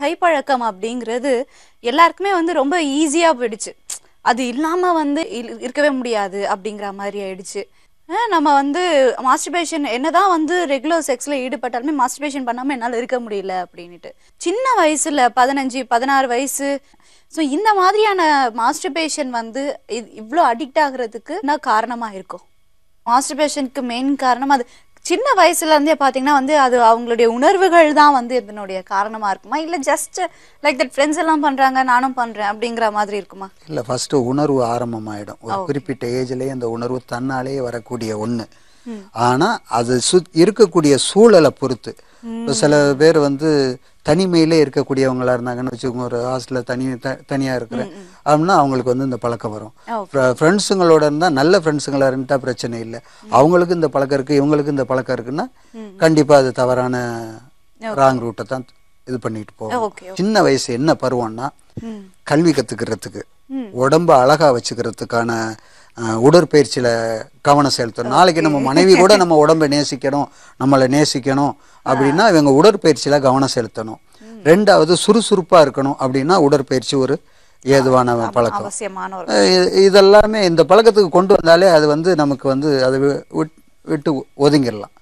கைப்பழக்கம் அப்படிங்கிறது எல்லாருக்குமே வந்து ரொம்ப ஈஸியா போயிடுச்சு அது இல்லாம வந்து இல்- இருக்கவே முடியாது அப்படிங்கிற மாதிரி ஆயிடுச்சு அஹ் நம்ம வந்து மாஸ்டர்பேஷன் என்னதான் வந்து ரெகுலர் செக்ஸ்ல ஈடுபட்டாலுமே மாஸ்டர்பேஷன் பண்ணாம என்னால இருக்க முடியல அப்படின்னுட்டு சின்ன வயசுல பதினஞ்சு பதினாறு வயசு ஸோ இந்த மாதிரியான மாஸ்டர்பேஷன் வந்து இ- இவ்ளோ அடிக்ட் ஆகுறதுக்கு என்ன காரணமா இருக்கும் மாஸ்டர்பேஷனுக்கு மெயின் காரணம் அது சின்ன வயசுல இருந்தே பாத்தீங்கன்னா வந்து அது அவங்களுடைய உணர்வுகள் தான் வந்து இதனுடைய காரணமா இருக்குமா இல்ல ஜஸ்ட் லைக் தட் ஃப்ரெண்ட்ஸ் எல்லாம் பண்றாங்க நானும் பண்றேன் அப்படிங்கிற மாதிரி இருக்குமா இல்லை ஃபஸ்ட்டு உணர்வு ஆரம்பமாயிடும் ஒரு குறிப்பிட்ட ஏஜ்லேயே அந்த உணர்வு தன்னாலேயே வரக்கூடிய ஒன்று ஆனால் அது சு இருக்கக்கூடிய சூழலை பொறுத்து இப்போ சில பேர் வந்து தனிமையிலே இருக்கக்கூடியவங்களா இருந்தாங்கன்னு வச்சுக்கோங்க ஒரு ஹாஸ்டலில் தனி த தனியாக இருக்கிற அப்படின்னா அவங்களுக்கு வந்து இந்த பழக்கம் வரும் ஃப்ரெண்ட்ஸுங்களோட இருந்தால் நல்ல ஃப்ரெண்ட்ஸுங்களா இருந்துட்டா பிரச்சனை இல்லை அவங்களுக்கு இந்த பழக்கம் இருக்குது இவங்களுக்கு இந்த பழக்கம் இருக்குன்னா கண்டிப்பாக அது தவறான ராங் ரூட்டை தான் இது பண்ணிட்டு போகும் ஓகே சின்ன வயசு என்ன பருவம்னா கல்வி கத்துக்கிறதுக்கு உடம்ப அழகா வச்சுக்கிறதுக்கான அஹ், உடற்பயிற்சியில கவனம் செலுத்தணும் நாளைக்கு நம்ம மனைவி கூட நம்ம உடம்ப நேசிக்கணும் நம்மளை நேசிக்கணும் அப்படின்னா இவங்க உடற்பயிற்சியில கவனம் செலுத்தணும் ரெண்டாவது சுறுசுறுப்பா இருக்கணும் அப்படின்னா உடற்பயிற்சி ஒரு ஏதுவான பழக்கம் அவசியமான ஒரு அஹ் இ- இதெல்லாமே இந்த பழக்கத்துக்கு கொண்டு வந்தாலே அது வந்து நமக்கு வந்து அதை வி- விட்- விட்டு ஒதுங்கிடலாம்